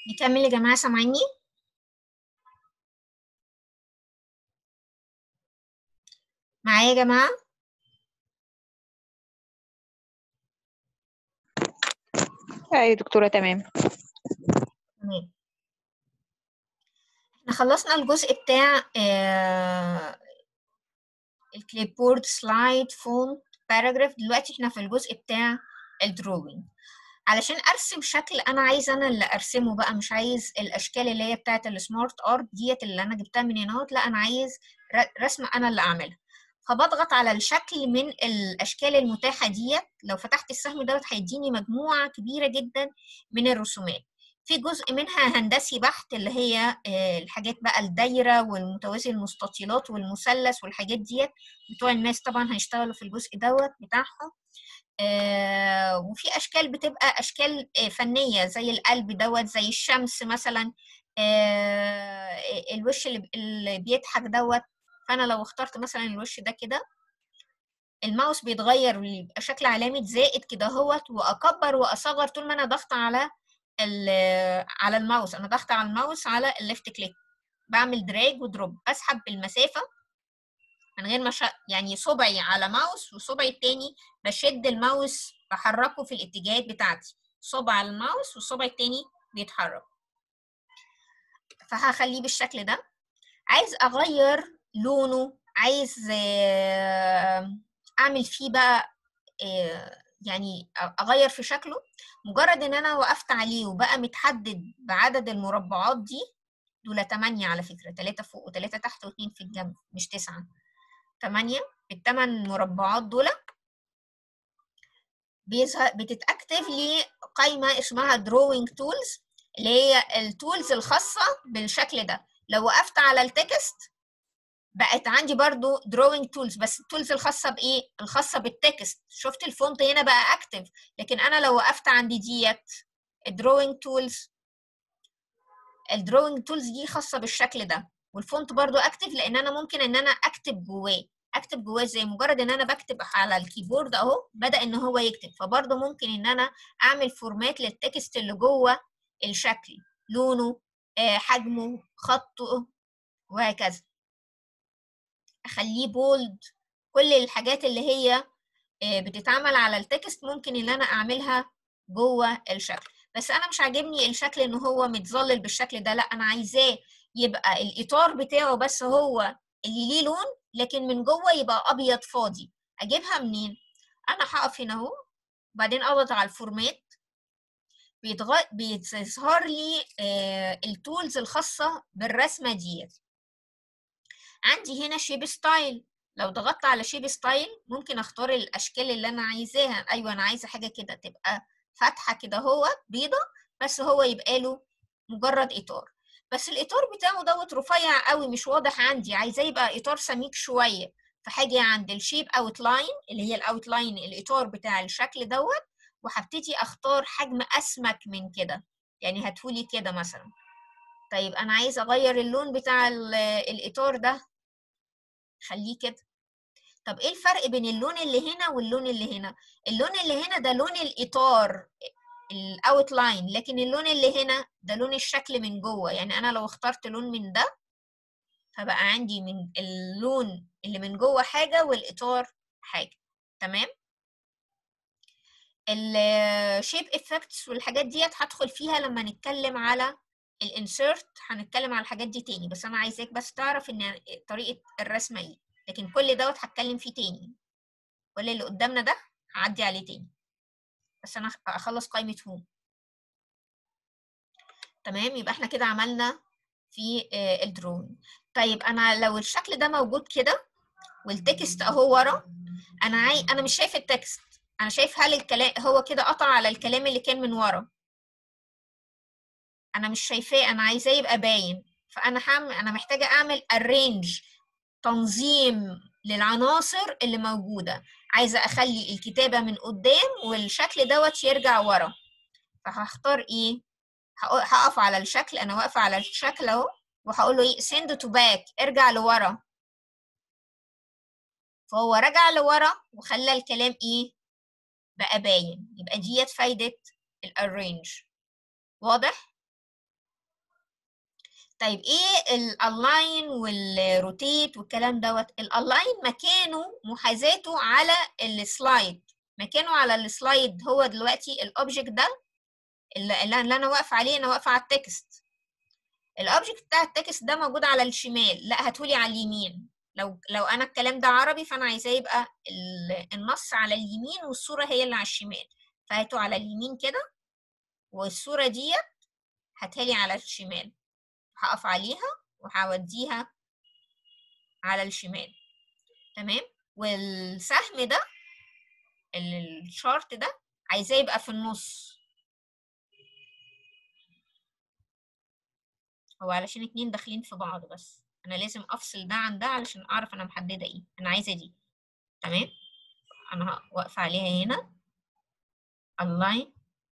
نكمل يا جماعة سامعيني معايا يا جماعة ايوه دكتورة تمام تمام احنا خلصنا الجزء بتاع آه الكليب بورد سلايد فونت باراجراف دلوقتي احنا في الجزء بتاع الدروينج علشان ارسم شكل انا عايزه انا اللي ارسمه بقى مش عايز الاشكال اللي هي بتاعه السمارت ارت ديت اللي انا جبتها من هنا لا انا عايز ر- رسمه انا اللي اعملها فبضغط على الشكل من الاشكال المتاحه ديت لو فتحت السهم دوت هيديني مجموعه كبيره جدا من الرسومات في جزء منها هندسي بحت اللي هي آه، الحاجات بقى الدايره والمتوازي المستطيلات والمثلث والحاجات ديت بتوع الماس طبعا هيشتغلوا في الجزء دوت بتاعهم آه، وفي اشكال بتبقى اشكال آه، فنيه زي القلب دوت زي الشمس مثلا آه، الوش اللي اللي بيضحك دوت فانا لو اخترت مثلا الوش ده كده الماوس بيتغير ويبقى شكل علامه زائد كده اهوت واكبر واصغر طول ما انا ضغطه على ال- على الماوس انا ضغطه على الماوس على الليفت كليك بعمل دراج ودروب بسحب بالمسافه من غير ما ش... يعني صبعي على ماوس وصبعي التاني بشد الماوس بحركه في الاتجاهات بتاعتي صبع على الماوس والصبع التاني بيتحرك فهخليه بالشكل ده عايز اغير لونه عايز آه، اعمل فيه بقى آه، يعني اغير في شكله مجرد ان انا وقفت عليه وبقى متحدد بعدد المربعات دي دول 8 على فكرة 3 فوق و3 تحت و2 في الجنب مش 9 8 الثمان مربعات دول بيظهر بتتاكتف لي قائمه اسمها دروينج تولز اللي هي التولز الخاصه بالشكل ده لو وقفت على التكست بقت عندي برضو دروينج تولز بس التولز الخاصه بايه الخاصه بالتكست شفت الفونت هنا بقى اكتف لكن انا لو وقفت عند ديت الدروينج تولز الدروينج تولز دي خاصه بالشكل ده والفونت برضو اكتف لان انا ممكن ان انا اكتب جواه اكتب جواه زي مجرد ان انا بكتب على الكيبورد اهو بدا ان هو يكتب فبرضه ممكن ان انا اعمل فورمات للتكست اللي جوه الشكل لونه آه، حجمه خطه وهكذا اخليه بولد كل الحاجات اللي هي آه، بتتعمل على التكست ممكن ان انا اعملها جوه الشكل بس انا مش عاجبني الشكل ان هو متظلل بالشكل ده لا انا عايزاه يبقى الاطار بتاعه بس هو اللي ليه لون لكن من جوه يبقى ابيض فاضي اجيبها منين انا هقف هنا اهو وبعدين اضغط على الفورمات بيتغ... بيظهر لي آه التولز الخاصه بالرسمه ديت عندي هنا شيب ستايل لو ضغطت على شيب ستايل ممكن اختار الاشكال اللي انا عايزاها ايوه انا عايزه حاجه كده تبقى فاتحه كده هو بيضه بس هو يبقى له مجرد اطار بس الاطار بتاعه دوت رفيع قوي مش واضح عندي عايزاه يبقى اطار سميك شويه فهاجي عند الشيب اوت لاين اللي هي الاوت لاين الاطار بتاع الشكل دوت وهبتدي اختار حجم اسمك من كده يعني هاتهولي كده مثلا طيب انا عايزه اغير اللون بتاع ال- الاطار ده خليه كده طب ايه الفرق بين اللون اللي هنا واللون اللي هنا اللون اللي هنا ده لون الاطار الاوت لاين لكن اللون اللي هنا ده لون الشكل من جوه يعني انا لو اخترت لون من ده فبقى عندي من اللون اللي من جوه حاجه والاطار حاجه تمام الشيب افكتس والحاجات ديت هدخل فيها لما نتكلم على الانسيرت هنتكلم على الحاجات دي تاني بس انا عايزاك بس تعرف ان طريقه الرسمه ايه لكن كل دوت هتكلم فيه تاني كل اللي قدامنا ده هعدي عليه تاني بس انا اخلص قائمه هوم تمام يبقى احنا كده عملنا في الدرون طيب انا لو الشكل ده موجود كده والتكست اهو ورا انا عاي... انا مش شايف التكست انا شايف هل الكلام هو كده قطع على الكلام اللي كان من ورا انا مش شايفاه انا عايزاه يبقى باين فانا هعمل انا محتاجه اعمل ارينج تنظيم للعناصر اللي موجوده عايزه اخلي الكتابه من قدام والشكل دوت يرجع ورا فهختار ايه هقف على الشكل انا واقفه على الشكل اهو وهقول له ايه send to back ارجع لورا فهو رجع لورا وخلى الكلام ايه بقى باين يبقى ديت فايده الارينج واضح طيب ايه الالاين والروتيت والكلام دوت الالاين مكانه محاذاته على السلايد مكانه على السلايد هو دلوقتي الاوبجكت ده اللي, اللي انا واقفه عليه انا واقفه على التكست الاوبجكت بتاع التكست ده موجود على الشمال لا هاتولي على اليمين لو لو انا الكلام ده عربي فانا عايزاه يبقى النص على اليمين والصوره هي اللي على الشمال فهاتوا على اليمين كده والصوره ديت هاتها على الشمال هقف عليها وهوديها على الشمال تمام والسهم ده الشارت ده عايزاه يبقى في النص هو علشان اتنين داخلين في بعض بس انا لازم افصل ده عن ده علشان اعرف انا محدده ايه انا عايزه دي تمام انا واقفه عليها هنا align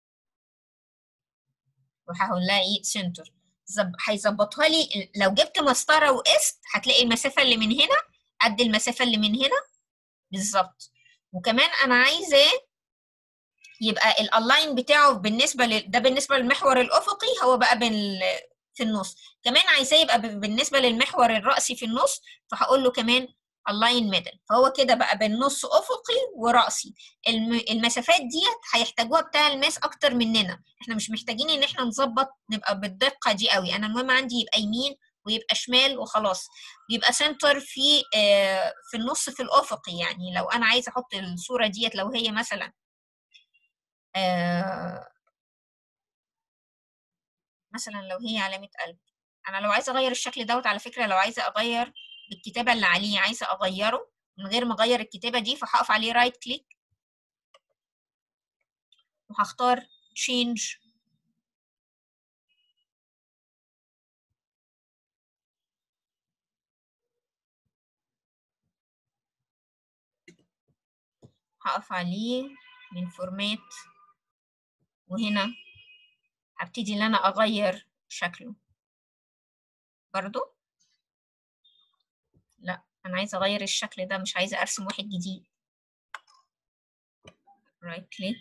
وهقول لها ايه سنتر هيظبطها لي لو جبت مسطره وقست هتلاقي المسافه اللي من هنا قد المسافه اللي من هنا بالظبط وكمان انا عايزاه يبقى الالاين بتاعه بالنسبه ل... ده بالنسبه للمحور الافقي هو بقى بال... في النص كمان عايزاه يبقى بالنسبه للمحور الرأسي في النص فهقول له كمان align middle فهو كده بقى بالنص افقي ورأسي الم... المسافات ديت هيحتاجوها بتاع الماس اكتر مننا احنا مش محتاجين ان احنا نظبط نبقى بالدقه دي قوي انا المهم عندي يبقى يمين ويبقى شمال وخلاص يبقى سنتر في آه في النص في الافقي يعني لو انا عايزه احط الصوره ديت لو هي مثلا آه مثلا لو هي علامة قلب أنا لو عايزة أغير الشكل دوت على فكرة لو عايزة أغير الكتابة اللي عليه عايزة أغيره من غير ما أغير الكتابة دي فهقف عليه رايت كليك وهختار change هقف عليه من فورمات وهنا هبتدي ان انا اغير شكله برضو لا انا عايزه اغير الشكل ده مش عايزه ارسم واحد جديد رايت كليك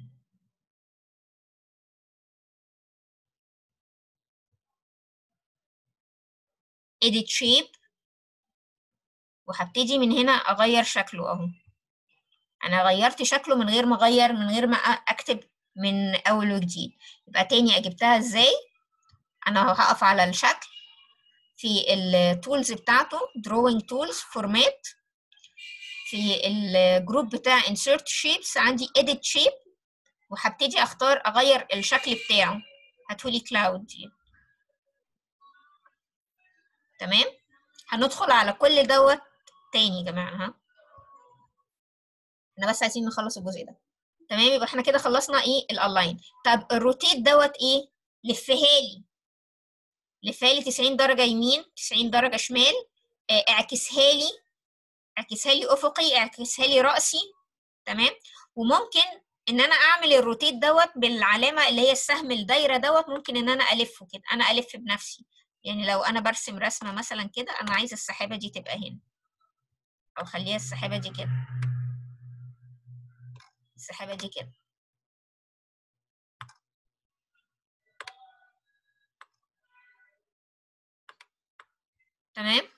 edit shape وهبتدي من هنا اغير شكله اهو انا غيرت شكله من غير ما اغير من غير ما اكتب من اول وجديد يبقى تاني جبتها ازاي انا هقف على الشكل في التولز بتاعته drawing tools format في الجروب بتاع insert shapes عندي edit shape وهبتدي اختار اغير الشكل بتاعه هاتولي cloud دي تمام هندخل على كل دوت تاني يا جماعه ها احنا بس عايزين نخلص الجزء ده تمام يبقى احنا كده خلصنا ايه الالاين طب الروتيت دوت ايه لفها لي لفها لي 90 درجه يمين 90 درجه شمال اه اعكسها لي اعكسها لي افقي اعكسها لي راسي تمام وممكن ان انا اعمل الروتيت دوت بالعلامه اللي هي السهم الدايره دوت ممكن ان انا الفه كده انا الف بنفسي يعني لو انا برسم رسمه مثلا كده انا عايزه السحابه دي تبقى هنا او خليها السحابه دي كده السحابة دي كده تمام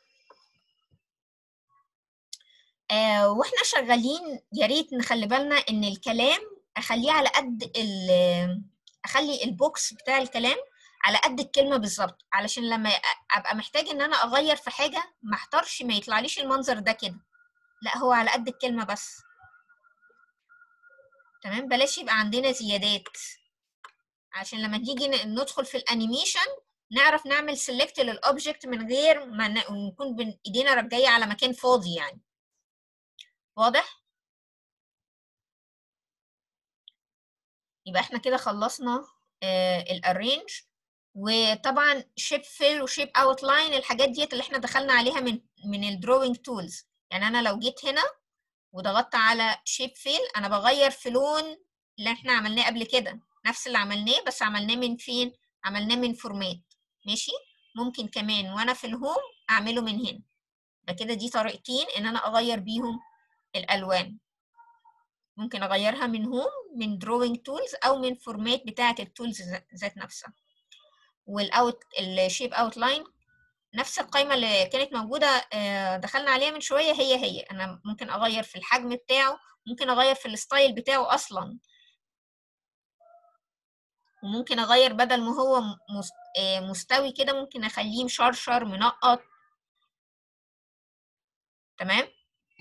آه واحنا شغالين يا ريت نخلي بالنا ان الكلام اخليه على قد اخلي البوكس بتاع الكلام على قد الكلمه بالظبط علشان لما ابقى محتاج ان انا اغير في حاجه ما احترش ما يطلعليش المنظر ده كده لا هو على قد الكلمه بس تمام بلاش يبقى عندنا زيادات عشان لما نيجي ندخل في الانيميشن نعرف نعمل سيلكت للاوبجكت من غير ما نكون بين ايدينا رجايه على مكان فاضي يعني واضح يبقى احنا كده خلصنا آه الارينج وطبعا شيب فيل وشيب اوت لاين الحاجات ديت اللي احنا دخلنا عليها من من الدروينج تولز يعني انا لو جيت هنا وضغطت على شيب فيل انا بغير في لون اللي احنا عملناه قبل كده نفس اللي عملناه بس عملناه من فين عملناه من فورمات ماشي ممكن كمان وانا في الهوم اعمله من هنا فكده دي طريقتين ان انا اغير بيهم الالوان ممكن اغيرها من هوم من دروينج تولز او من فورمات بتاعه التولز ذات نفسها والاوت الشيب اوت لاين نفس القائمه اللي كانت موجوده آه، دخلنا عليها من شويه هي هي انا ممكن اغير في الحجم بتاعه ممكن اغير في الستايل بتاعه اصلا وممكن اغير بدل ما هو م- مس- آه، مستوي كده ممكن اخليه مشرشر منقط تمام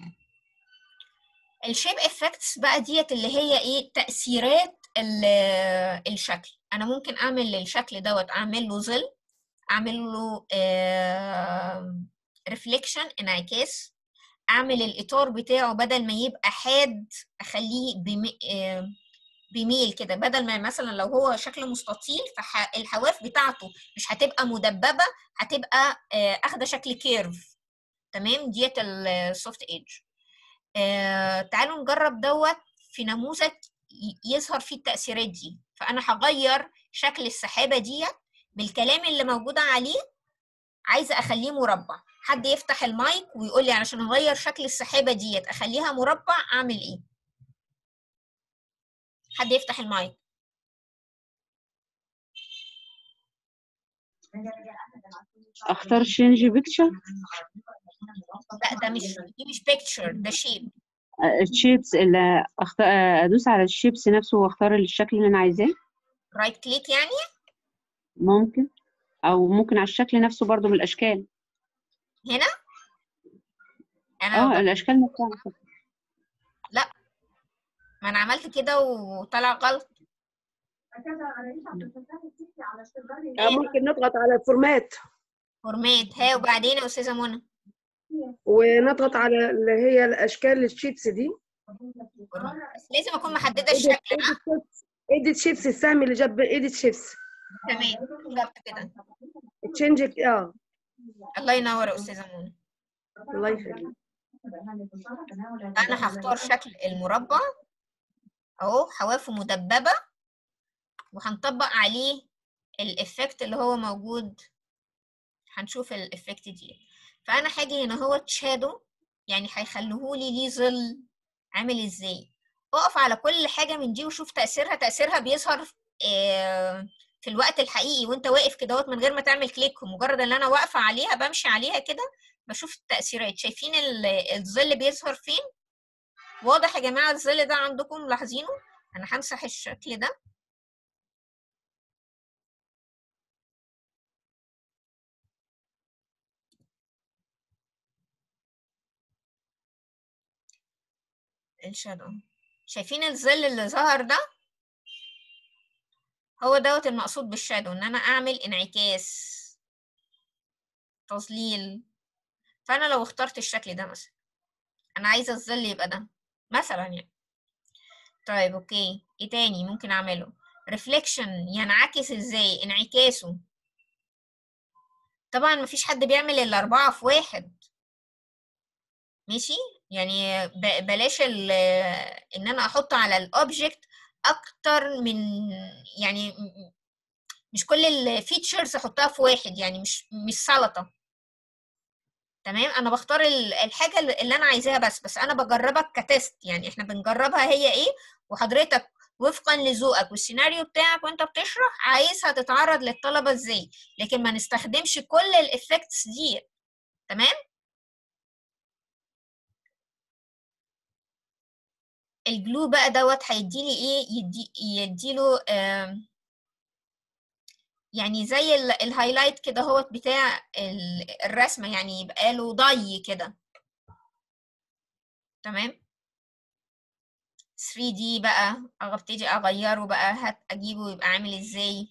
الشيب افكتس بقى ديت اللي هي ايه تأثيرات ال- الشكل انا ممكن اعمل للشكل دوت اعمل له ظل اعمل له ريفليكشن انعكاس اعمل الاطار بتاعه بدل ما يبقى حاد اخليه بمي... آه، بميل كده بدل ما مثلا لو هو شكل مستطيل فالحواف بتاعته مش هتبقى مدببه هتبقى آه، اخده شكل كيرف تمام ديت السوفت ايدج آه، تعالوا نجرب دوت في نموذج ي- يظهر فيه التأثيرات دي فأنا هغير شكل السحابة ديت بالكلام اللي موجود عليه عايزة أخليه مربع حد يفتح المايك ويقول لي علشان أغير شكل السحابة ديت أخليها مربع أعمل إيه حد يفتح المايك اختار change picture لا ده مش دي مش picture ده shape الشيبس اللي أخت... ادوس على الشيبس نفسه واختار الشكل اللي انا عايزاه right click يعني ممكن او ممكن على الشكل نفسه برضو من الاشكال هنا أنا اه ب- الاشكال نفسها ما أنا عملت كده وطلع غلط آه، ممكن نضغط على الفورمات فورمات ها وبعدين يا أستاذة منى ونضغط على اللي هي الاشكال الشيبس دي فورمات. بس لازم أكون محددة الشكل ايديت شيبس السهم اللي جنب ايديت شيبس تمام بالظبط كده تشينج اه الله ينور يا استاذه منى الله يخليك انا هختار شكل المربع اهو حوافه مدببه وهنطبق عليه الافكت اللي هو موجود هنشوف الافكت دي فانا هاجي هنا هو شادو يعني هيخلوهولي ليه ظل عامل ازاي اقف على كل حاجه من دي وشوف تاثيرها تاثيرها بيظهر آه، في الوقت الحقيقي وانت واقف كدهوت من غير ما تعمل كليك مجرد ان انا واقفه عليها بمشي عليها كده بشوف التاثيرات شايفين ال- الظل بيظهر فين واضح يا جماعه الظل ده عندكم ملاحظينه انا همسح الشكل ده الشادو شايفين الظل اللي ظهر ده هو دوت المقصود بالشادو ان انا اعمل انعكاس تظليل فانا لو اخترت الشكل ده مثلا انا عايزه الظل يبقى ده مثلا يعني طيب اوكي ايه تاني ممكن اعمله ريفليكشن ينعكس ازاي انعكاسه طبعا مفيش حد بيعمل الاربعه في واحد ماشي يعني ب- بلاش ال- ان انا احط على الاوبجكت اكتر من يعني م- مش كل الفيتشرز احطها في واحد يعني مش مش سلطه تمام انا بختار ال- الحاجه اللي اللي انا عايزاها بس بس انا بجربك كتست يعني احنا بنجربها هي ايه وحضرتك وفقا لذوقك والسيناريو بتاعك وانت بتشرح عايزها تتعرض للطلبه ازاي لكن ما نستخدمش كل الافكتس دي تمام الجلو بقى دوت هيديلي ايه يدي يديله آم، يعني زي ال- الهايلايت كده هو بتاع ال- الرسمة يعني يبقى له ضي كده تمام 3D بقى ابتدي اغيره بقى هات اجيبه يبقى عامل ازاي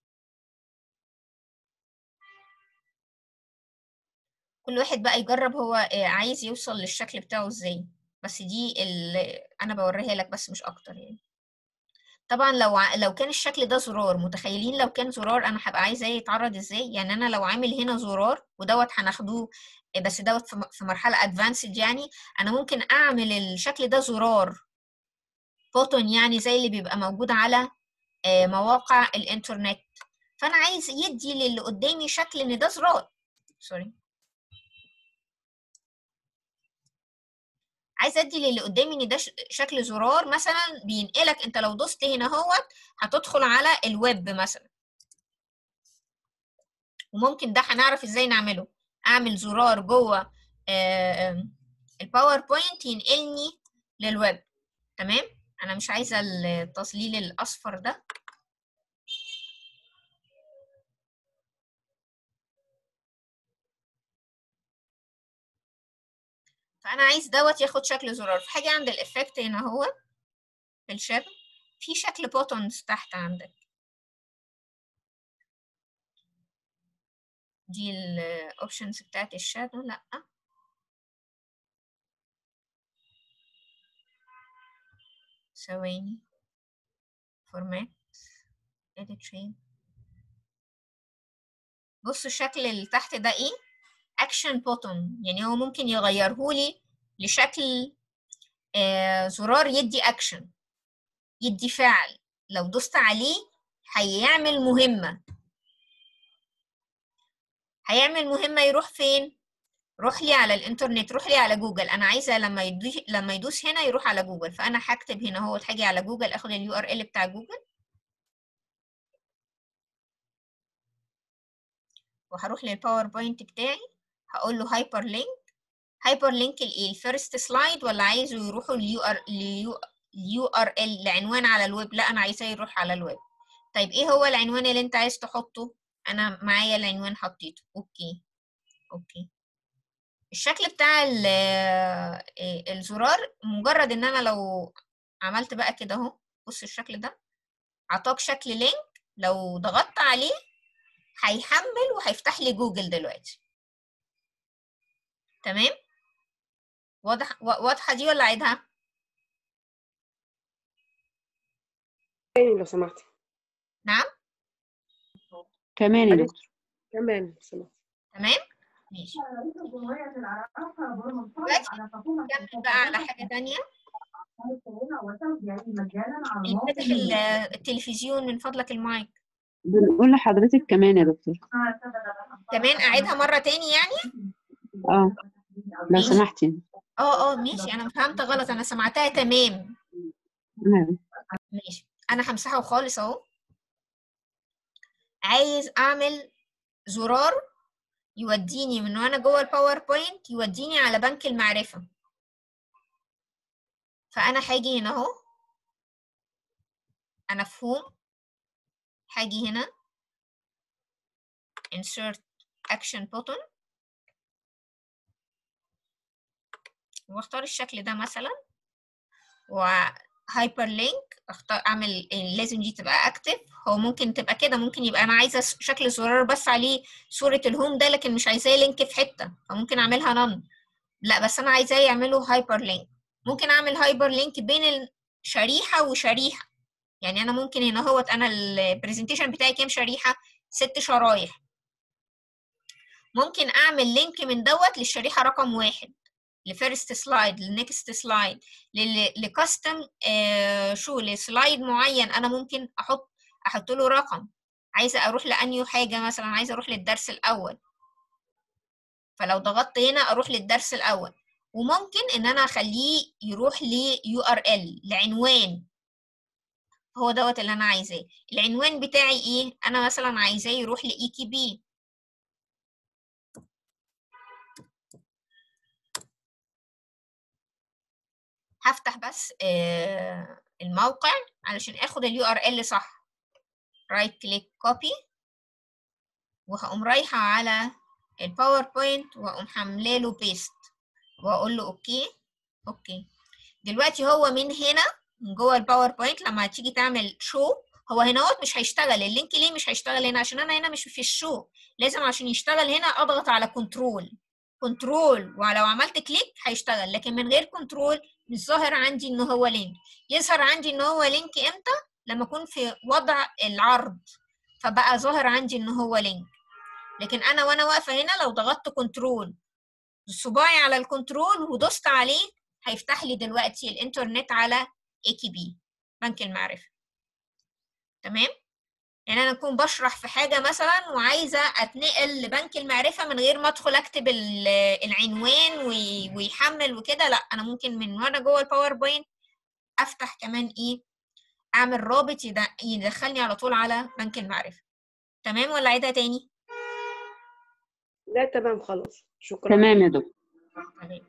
كل واحد بقى يجرب هو آه، عايز يوصل للشكل بتاعه ازاي بس دي اللي انا بوريها لك بس مش اكتر يعني طبعا لو ع- لو كان الشكل ده زرار متخيلين لو كان زرار انا هبقى عايزاه يتعرض ازاي يعني انا لو عامل هنا زرار ودوت هناخدوه آه، بس دوت في م- في مرحلة ادفانسد يعني انا ممكن اعمل الشكل ده زرار بوتون يعني زي اللي بيبقى موجود على آه، مواقع الانترنت فانا عايز يدي للي قدامي شكل ان ده زرار سوري عايز ادي للي قدامي ان ده ش- شكل زرار مثلا بينقلك انت لو دوست هنا اهوت هتدخل على الويب مثلا وممكن ده هنعرف ازاي نعمله اعمل زرار جوه الباوربوينت ينقلني للويب تمام انا مش عايزه التظليل الاصفر ده فانا عايز دوت ياخد شكل زرار فحاجه عند الافكت هنا هو في الشبه في شكل بوتونز تحت عندك دي الاوبشنز بتاعت الشادو لا ثواني فورمات edit shape بصوا الشكل اللي تحت ده ايه اكشن بوتون يعني هو ممكن يغيرهولي لشكل آه زرار يدي اكشن يدي فعل لو دوست عليه هيعمل مهمة هيعمل مهمة يروح فين روح لي على الانترنت روح لي على جوجل انا عايزه لما يدوس لما يدوس هنا يروح على جوجل فانا هكتب هنا هو هاجي على جوجل اخد اليو ار ال بتاع جوجل وهروح للباوربوينت بتاعي هقول له هايبر لينك هايبر لينك الايه الفيرست سلايد ولا عايزه يروحوا اليو ار اليو ار ال لعنوان على الويب لا انا عايزاه يروح على الويب طيب ايه هو العنوان اللي انت عايز تحطه انا معايا العنوان حطيته اوكي اوكي الشكل بتاع الزرار مجرد ان انا لو عملت بقى كده اهو بص الشكل ده عطاك شكل لينك لو ضغطت عليه هيحمل وهيفتح لي جوجل دلوقتي تمام واضح واضحه دي ولا اعيدها تاني لو سمحتي نعم كمان يا دكتور كمان لو سمحتي تمام ماشي دلوقتي نكمل بقى على حاجه تانية اللي فاتح التلفزيون من فضلك المايك بنقول لحضرتك كمان يا دكتور كمان اعيدها مره تاني يعني اه لو ماشي. سمحتي اه اه ماشي انا فهمت غلط انا سمعتها تمام نعم. ماشي انا همسحه خالص اهو عايز اعمل زرار يوديني من وانا جوه الباوربوينت يوديني على بنك المعرفة فانا هاجي هنا اهو انا في هوم هاجي هنا insert action button واختار الشكل ده مثلا وهايبر لينك اختار اعمل لازم دي تبقى اكتف هو ممكن تبقى كده ممكن يبقى انا عايزه شكل زرار بس عليه صوره الهوم ده لكن مش عايزاه لينك في حته فممكن اعملها نون لا بس انا عايزاه يعمله هايبر لينك ممكن اعمل هايبر لينك بين الشريحه وشريحه يعني انا ممكن هنا اهوت انا البرزنتيشن بتاعي كام شريحه ست شرايح ممكن اعمل لينك من دوت للشريحه رقم واحد لفيرست سلايد لنكست سلايد لكاستم شو لسلايد معين انا ممكن احط احط له رقم عايزه اروح لانيو حاجه مثلا عايزه اروح للدرس الاول فلو ضغطت هنا اروح للدرس الاول وممكن ان انا اخليه يروح ل URL لعنوان هو دوت اللي انا عايزاه العنوان بتاعي ايه انا مثلا عايزاه يروح لاي كي بي هفتح بس آه الموقع علشان اخد اليو ار ال صح رايت كليك كوبي وهقوم رايحه على الباوربوينت واقوم حامله له بيست واقول له اوكي اوكي دلوقتي هو من هنا من جوه الباوربوينت لما تيجي تعمل شو هو هنا هوت مش هيشتغل اللينك ليه مش هيشتغل هنا عشان انا هنا مش في الشو لازم عشان يشتغل هنا اضغط على كنترول كنترول ولو عملت كليك هيشتغل لكن من غير كنترول مش ظاهر عندي ان هو لينك يظهر عندي ان هو لينك امتى لما اكون في وضع العرض فبقى ظاهر عندي ان هو لينك لكن انا وانا واقفه هنا لو ضغطت كنترول صباعي على الكنترول ودوست عليه هيفتح لي دلوقتي الانترنت على اي كي بي بنك المعرفه تمام يعني انا اكون بشرح في حاجه مثلا وعايزه اتنقل لبنك المعرفه من غير ما ادخل اكتب العنوان ويحمل وكده لا انا ممكن من وانا جوه الباوربوينت افتح كمان ايه اعمل رابط يدخلني على طول على بنك المعرفه تمام ولا عيدها تاني لا تمام خلاص شكرا تمام يا دكتور تمام.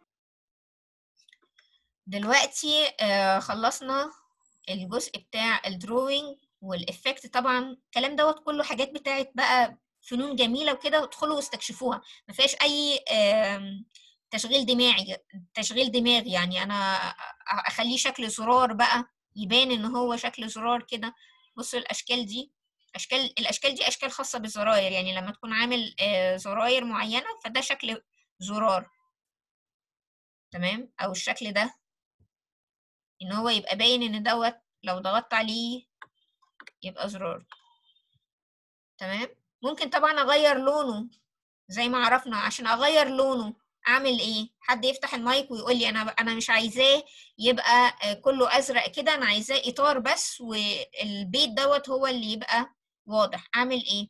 دلوقتي آه، خلصنا الجزء بتاع الدروينج والإفكت طبعا الكلام دوت كله حاجات بتاعت بقى فنون جميلة وكده ادخلوا واستكشفوها ما فيهاش أي آم، تشغيل دماغي تشغيل دماغ يعني أنا أ- أخليه شكل زرار بقى يبان إن هو شكل زرار كده بصوا الأشكال دي أشكال الأشكال دي أشكال خاصة بالزراير يعني لما تكون عامل آه، زراير معينة فده شكل زرار تمام أو الشكل ده ان هو يبقى باين ان دوت لو ضغطت عليه يبقى زرار تمام ممكن طبعا اغير لونه زي ما عرفنا عشان اغير لونه اعمل ايه حد يفتح المايك ويقول لي انا انا مش عايزاه يبقى آه، كله ازرق كده انا عايزاه اطار بس والبيت دوت هو اللي يبقى واضح اعمل ايه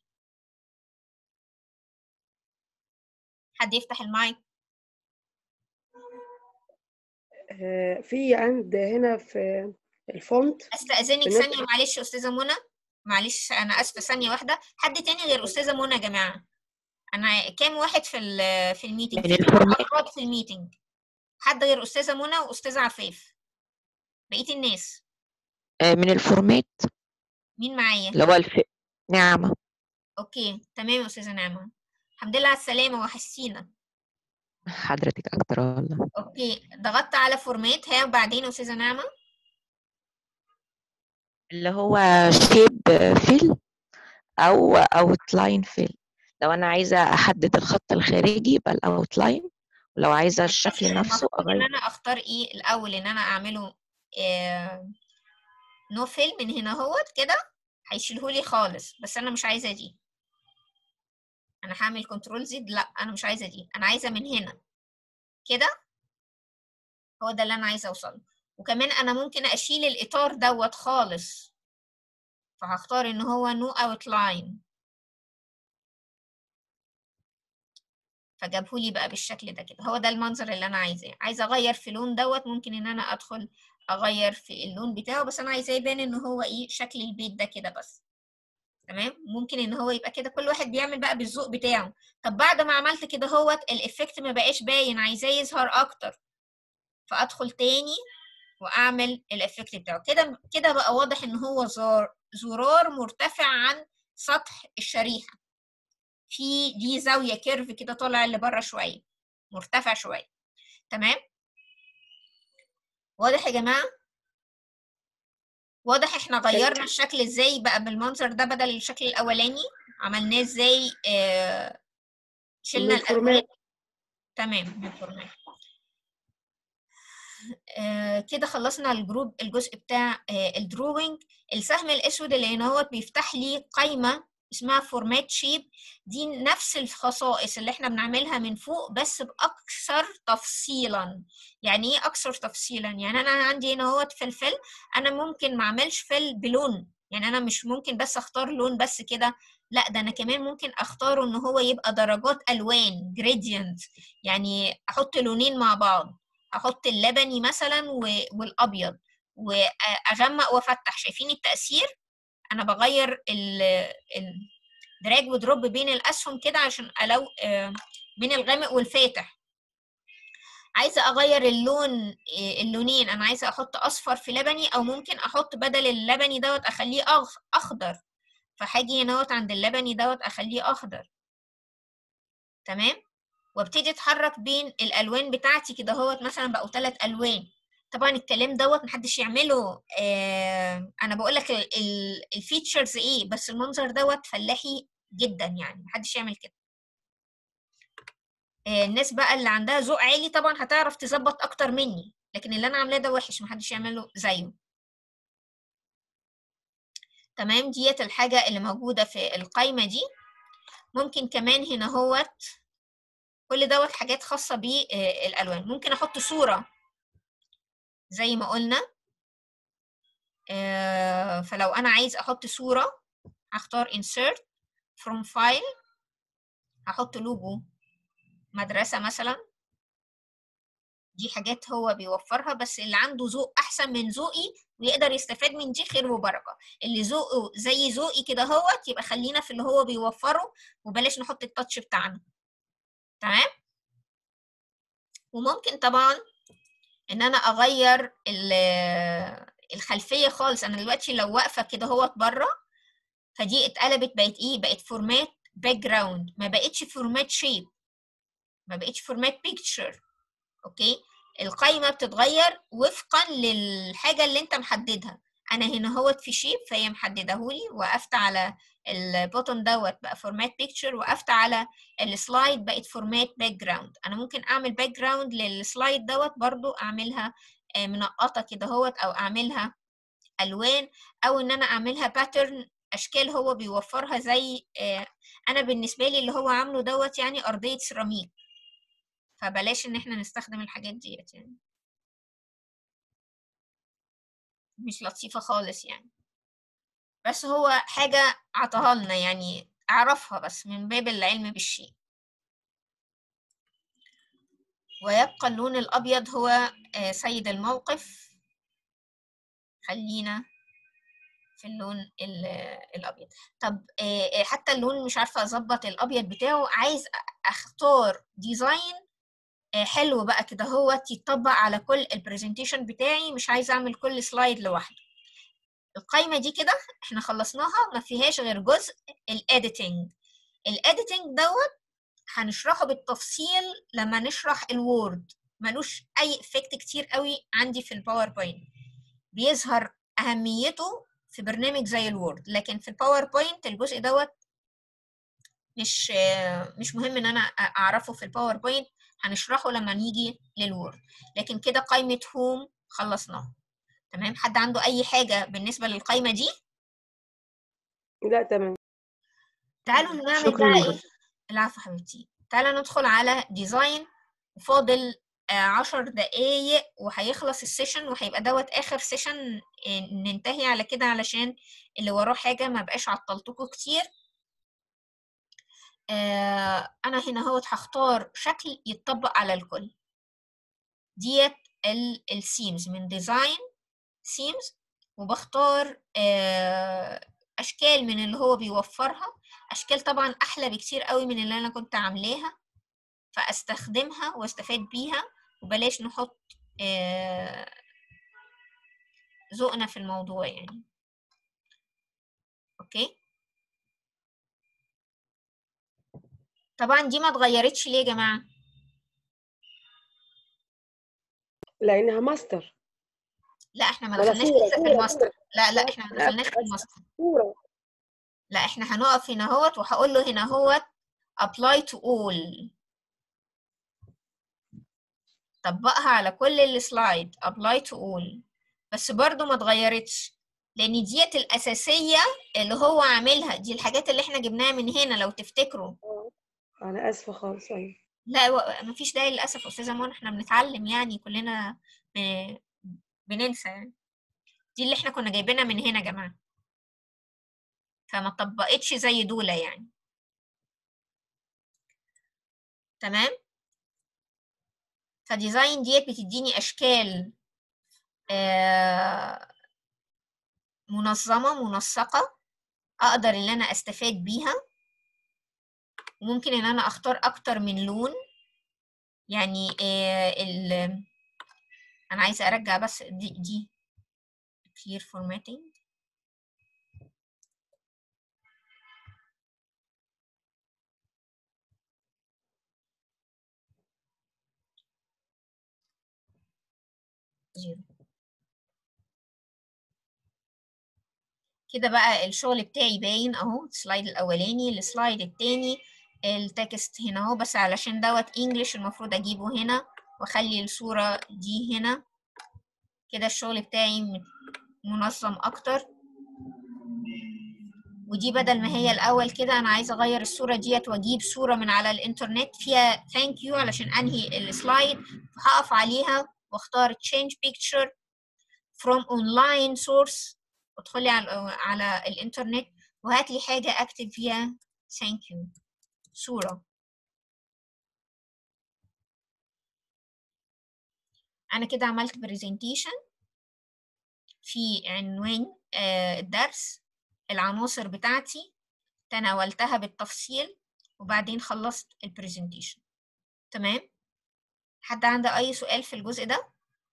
حد يفتح المايك آه، في عند هنا في الفونت استاذنك بالنسبة- ثانيه معلش يا استاذه منى معلش انا اسفه ثانيه واحده حد تاني غير استاذه منى يا جماعه انا كام واحد في ال- في الميتنج من في الفورمات. افراد في الميتنج حد غير استاذه منى واستاذه عفاف بقيه الناس آه، من الفورمات مين معايا اللي هو الف... نعمة اوكي تمام يا استاذه نعمه الحمد لله على السلامه وحشتينا حضرتك أكتر والله اوكي ضغطت على فورمات ها وبعدين يا استاذه نعمه اللي هو شيب فيل أو أوتلاين فيل لو أنا عايزة أحدد الخط الخارجي يبقى الأوتلاين ولو عايزة الشكل نفسه المفروض ان أغير انا اختار ايه الاول ان انا اعمله آه نو فيل من هنا اهوت كده هيشيلهولي خالص بس انا مش عايزه دي انا هعمل كنترول زد لا انا مش عايزه دي انا عايزه من هنا كده هو ده اللي انا عايزه اوصله وكمان انا ممكن اشيل الاطار دوت خالص فهختار ان هو نو اوتلاين فجابهولي بقى بالشكل ده كده هو ده المنظر اللي انا عايزاه عايزه اغير في اللون دوت ممكن ان انا ادخل اغير في اللون بتاعه بس انا عايزاه يبان ان هو ايه شكل البيت ده كده بس تمام ممكن ان هو يبقى كده كل واحد بيعمل بقى بالذوق بتاعه طب بعد ما عملت كده هوت الافكت ما بقاش باين عايزاه يظهر اكتر فادخل تاني واعمل الافكت بتاعه كده كده بقى واضح ان هو زار زرار مرتفع عن سطح الشريحه في دي زاويه كيرف كده طالع لبره شويه مرتفع شويه تمام واضح يا جماعه واضح احنا غيرنا الشكل ازاي بقى بالمنظر ده بدل الشكل الاولاني عملناه ازاي آه شلنا الالوان بالفورمات. تمام بالفورمات آه كده خلصنا الجروب الجزء بتاع آه الدروينج السهم الاسود اللي هنا هو بيفتح لي قائمه اسمها فورمات شيب دي نفس الخصائص اللي احنا بنعملها من فوق بس باكثر تفصيلا يعني ايه اكثر تفصيلا يعني انا عندي هنا هو في الفيل انا ممكن ما اعملش فيل بلون يعني انا مش ممكن بس اختار لون بس كده لا ده انا كمان ممكن اختاره ان هو يبقى درجات الوان جريدينت يعني احط لونين مع بعض احط اللبني مثلا و- والابيض واغمق وافتح شايفين التاثير انا بغير الدراج ودروب بين الاسهم كده عشان الو آه، بين الغامق والفاتح عايزه اغير اللون آه، اللونين انا عايزه احط اصفر في لبني او ممكن احط بدل اللبني دوت اخليه أخ- اخضر فهاجي هنا اهوت عند اللبني دوت اخليه اخضر تمام وابتدي اتحرك بين الالوان بتاعتي كده اهوت مثلا بقوا ثلاث الوان طبعا الكلام دوت محدش يعمله آه انا بقول لك الفيتشرز ايه بس المنظر دوت فلاحي جدا يعني محدش يعمل كده آه الناس بقى اللي عندها ذوق عالي طبعا هتعرف تظبط اكتر مني لكن اللي انا عاملاه ده وحش محدش يعمله زيه تمام ديت الحاجة اللي موجودة في القايمة دي ممكن كمان هنا هوت كل دوت حاجات خاصة بالألوان ممكن أحط صورة زي ما قلنا آه، فلو أنا عايز أحط صورة هختار insert from file هحط لوجو مدرسة مثلا دي حاجات هو بيوفرها بس اللي عنده ذوق أحسن من ذوقي ويقدر يستفاد من دي خير وبركة اللي ذوقه زي ذوقي كده هوت يبقى خلينا في اللي هو بيوفره وبلاش نحط التاتش بتاعنا تمام وممكن طبعا ان انا اغير الخلفيه خالص انا دلوقتي لو واقفه كده هوت بره فدي اتقلبت بقت ايه بقت فورمات باك جراوند ما بقتش فورمات شيب ما بقتش فورمات بيكتشر اوكي القايمه بتتغير وفقا للحاجه اللي انت محددها انا هنا هوت في شيب فهي محددهولي وقفت على البوتون دوت بقى فورمات بيكتشر وقفت على السلايد بقت فورمات باك جراوند انا ممكن اعمل باك جراوند للسلايد دوت برضو اعملها منقطه كده هوت او اعملها الوان او ان انا اعملها باترن اشكال هو بيوفرها زي انا بالنسبه لي اللي هو عامله دوت يعني ارضيه سيراميك فبلاش ان احنا نستخدم الحاجات ديت يعني مش لطيفه خالص يعني بس هو حاجه عطاها لنا يعني اعرفها بس من باب العلم بالشيء ويبقى اللون الابيض هو سيد الموقف خلينا في اللون الابيض طب حتى اللون مش عارفه اظبط الابيض بتاعه عايز اختار ديزاين حلو بقى كده هو يتطبق على كل البرزنتيشن بتاعي مش عايزه اعمل كل سلايد لوحده القايمه دي كده احنا خلصناها ما فيهاش غير جزء الاديتنج الاديتنج دوت هنشرحه بالتفصيل لما نشرح الوورد ملوش اي افكت كتير قوي عندي في الباوربوينت بيظهر اهميته في برنامج زي الوورد لكن في الباوربوينت الجزء دوت مش مش مهم ان انا اعرفه في الباوربوينت هنشرحه لما نيجي للوورد لكن كده قائمه هوم خلصناها تمام حد عنده اي حاجه بالنسبه للقائمه دي لا تمام تعالوا نعمل شكرا بقى يا ايه العفو حبيبتي تعالوا ندخل على ديزاين وفاضل عشر دقايق وهيخلص السيشن وهيبقى دوت اخر سيشن ننتهي على كده علشان اللي وراه حاجه ما بقاش عطلتكم كتير آه انا هنا اهوت هختار شكل يتطبق على الكل ديت السيمز من ديزاين سيمز وبختار آه اشكال من اللي هو بيوفرها اشكال طبعا احلى بكتير قوي من اللي انا كنت عاملاها فاستخدمها واستفاد بيها وبلاش نحط آه ذوقنا في الموضوع يعني اوكي طبعا دي ما اتغيرتش ليه يا جماعه لانها ماستر لا احنا ما ولا دخلناش صورة، لسه في صورة، الماستر صورة. لا لا احنا ما لا، دخلناش في الماستر صوره لا احنا هنقف هنا اهوت وهقول له هنا اهوت apply to all طبقها على كل السلايد apply to all بس برضو ما اتغيرتش لان ديت الاساسيه اللي هو عاملها دي الحاجات اللي احنا جبناها من هنا لو تفتكروا انا اسفه خالص ايوه لا و- مفيش داعي للاسف استاذه منى احنا بنتعلم يعني كلنا ب- بننسى يعني دي اللي احنا كنا جايبينها من هنا يا جماعه فما طبقتش زي دولة يعني تمام فديزاين ديت بتديني اشكال آه، منظمة منسقة اقدر ان انا استفاد بيها وممكن ان انا اختار اكتر من لون يعني آه، ال انا عايزة ارجع بس دي دي clear formatting زيرو كده بقى الشغل بتاعي باين اهو السلايد الاولاني السلايد التاني التكست هنا اهو بس علشان دوت انجلش المفروض اجيبه هنا واخلي الصورة دي هنا كده الشغل بتاعي م- منظم اكتر ودي بدل ما هي الاول كده انا عايزه اغير الصوره ديت واجيب صوره من على الانترنت فيها ثانك يو علشان انهي السلايد هقف عليها واختار change picture from online source وادخلي على على الانترنت وهات لي حاجه اكتب فيها thank you صوره انا كده عملت برزنتيشن في عنوان آه، الدرس العناصر بتاعتي تناولتها بالتفصيل وبعدين خلصت البرزنتيشن تمام حد عنده اي سؤال في الجزء ده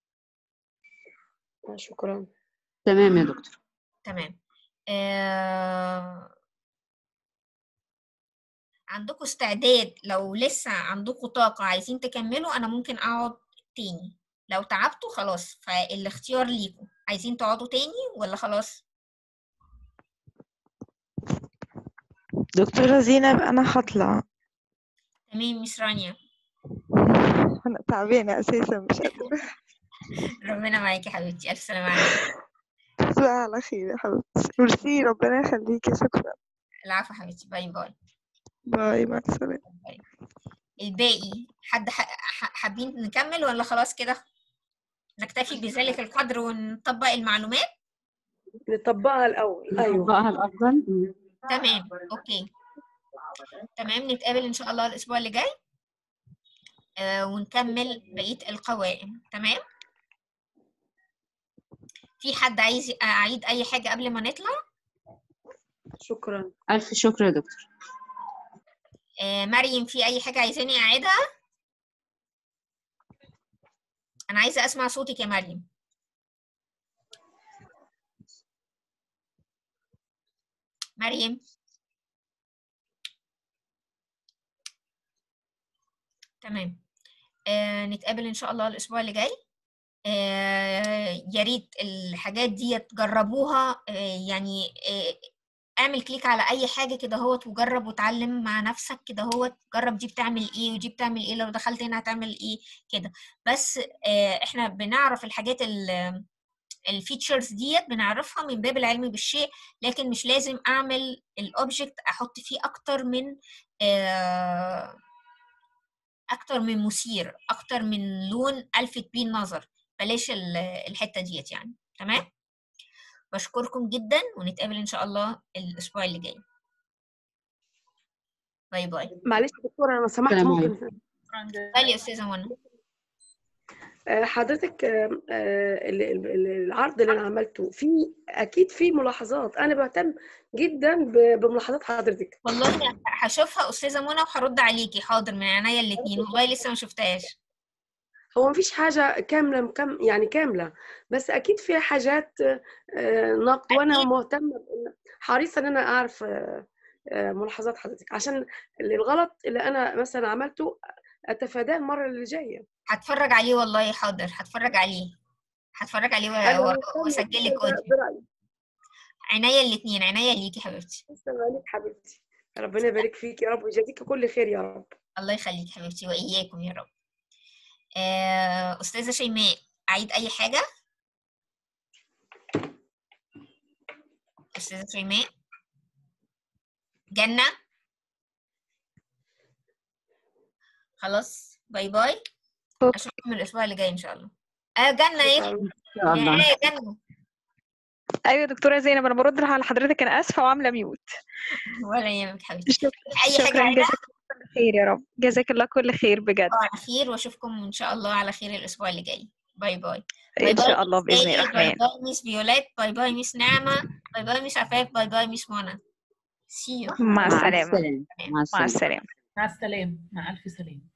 آه، شكرا تمام يا دكتور تمام آه... عندكم استعداد لو لسه عندكم طاقة عايزين تكملوا أنا ممكن أقعد تاني لو تعبتوا خلاص فالاختيار ليكم عايزين تقعدوا تاني ولا خلاص دكتورة زينب أنا هطلع تمام مس رانيا أنا تعبانة أساسا مش قادرة ربنا معاكي يا حبيبتي ألف سلامة عليكي تصبحي على خير يا حبيبتي ميرسي ربنا يخليكي شكرا العفو يا حبيبتي باي باي باي مع السلامة باي. الباقي حد ح- ح- حابين نكمل ولا خلاص كده نكتفي بذلك القدر ونطبق المعلومات نطبقها الأول أيوه نطبقها الأفضل مم. تمام اوكي تمام نتقابل ان شاء الله الاسبوع اللي جاي آه ونكمل بقية القوائم تمام في حد عايز اعيد اي حاجة قبل ما نطلع شكرا ألف شكر يا دكتور آه مريم في اي حاجة عايزاني اعيدها انا عايزة اسمع صوتك يا مريم مريم تمام آه نتقابل ان شاء الله الاسبوع اللي جاي آه يا ريت الحاجات دي تجربوها آه يعني آه اعمل كليك على اي حاجه كده هوت وجرب وتعلم مع نفسك كده هوت جرب دي بتعمل ايه ودي بتعمل ايه لو دخلت هنا هتعمل ايه كده بس آه احنا بنعرف الحاجات ال الفيتشرز ديت بنعرفها من باب العلم بالشيء لكن مش لازم اعمل الاوبجكت احط فيه اكتر من آه اكتر من مثير اكتر من لون الفت بيه النظر بلاش ال- الحته ديت يعني تمام بشكركم جدا ونتقابل ان شاء الله الاسبوع اللي جاي باي باي معلش يا دكتورة أنا لو سمحت السلام ممكن قال يا استاذه منى آه، حضرتك آه، آه، ال- ال- ال- العرض اللي أنا عملته في أكيد في ملاحظات أنا بهتم جدا ب- بملاحظات حضرتك والله هشوفها استاذه منى وهرد عليكي حاضر من عينيا الاتنين والله لسه ما شفتهاش هو مفيش حاجة كاملة كم يعني كاملة بس أكيد فيها حاجات آه، نقد وأنا أكيد. مهتمة بإن- حريصة إن أنا أعرف آه، آه، ملاحظات حضرتك عشان اللي الغلط اللي أنا مثلا عملته أتفاداه المرة اللي جاية هتفرج عليه والله حاضر هتفرج عليه هتفرج عليه أنا و- و- مهتمة واسجل لك جداً اوديو برأيك عينيا الاتنين عينيا ليكي حبيبتي تسلم عليك حبيبتي ربنا يبارك فيك يا رب ويجازيك كل خير يا رب الله يخليك حبيبتي واياكم يا رب آه، استاذه شيماء اعيد اي حاجه استاذه شيماء جنه خلاص باي باي اشوفكم الاسبوع اللي جاي ان شاء الله اه جنه ايه شكراً. إن شاء الله يا جنه ايوه دكتوره زينب انا برد على حضرتك انا اسفه وعامله ميوت ولا يهمك حبيبتي شكرا اي حاجه شكرا عايزة جزاك الله كل خير يا رب جزاك الله كل خير بجد على خير واشوفكم ان شاء الله على خير الاسبوع اللي جاي باي باي ان شاء الله باذن باي الرحمن باي باي ميس فيولات باي باي ميس نعمة باي باي ميس عفاف باي باي ميس منى see you مع مع السلامه السلامة مع مع السلامة السلامه مع السلامة مع ألف سلامة